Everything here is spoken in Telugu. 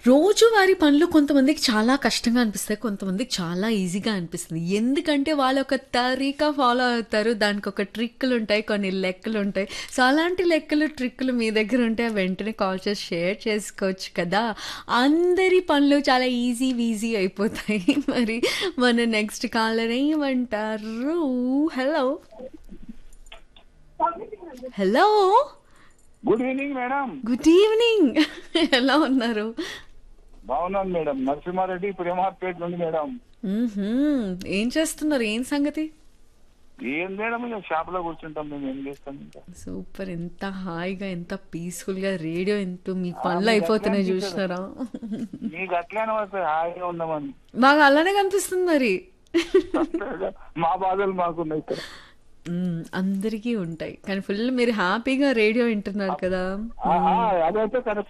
రోజువారీ పనులు కొంతమందికి చాలా కష్టంగా అనిపిస్తాయి కొంతమందికి చాలా ఈజీగా అనిపిస్తుంది ఎందుకంటే వాళ్ళు ఒక తరీకా ఫాలో అవుతారు దానికి ఒక ట్రిక్కులు ఉంటాయి కొన్ని లెక్కలు ఉంటాయి సో అలాంటి లెక్కలు ట్రిక్కులు మీ దగ్గర ఉంటే వెంటనే కాల్ చేసి షేర్ చేసుకోవచ్చు కదా అందరి పనులు చాలా ఈజీ వీజీ అయిపోతాయి మరి మన నెక్స్ట్ కాలర్ ఏమంటారు hello hello good evening madam good evening ఎలా ఉన్నారు బాగున్నాను మేడం నరసింహారెడ్డి ప్రేమార్పేట నుండి మేడం మ్మ్హ్మ్. ఏం చేస్తున్నారు ఏం సంగతి ఏం మేడం ఇక షాప్ లో కూర్చుంటాం మేము ఏం చేస్తాం ఇంకా సూపర్ ఎంత హాయిగా ఎంత పీస్ఫుల్ గా రేడియో ఎంతో మీ పనులు అయిపోతున్నాయి చూసినారా మీకు అట్లానే వస్తాయి హాయిగా ఉన్నామని బాగా అలానే కనిపిస్తుంది మరి మా బాధలు మాకున్నాయి ఇక్కడ మ్మ్, అందరికీ ఉంటాయి కానీ ఫుల్ మీరు హ్యాపీగా రేడియో వింటున్నారు కదా ఆ, ఆ, అదైతే కరెక్ట్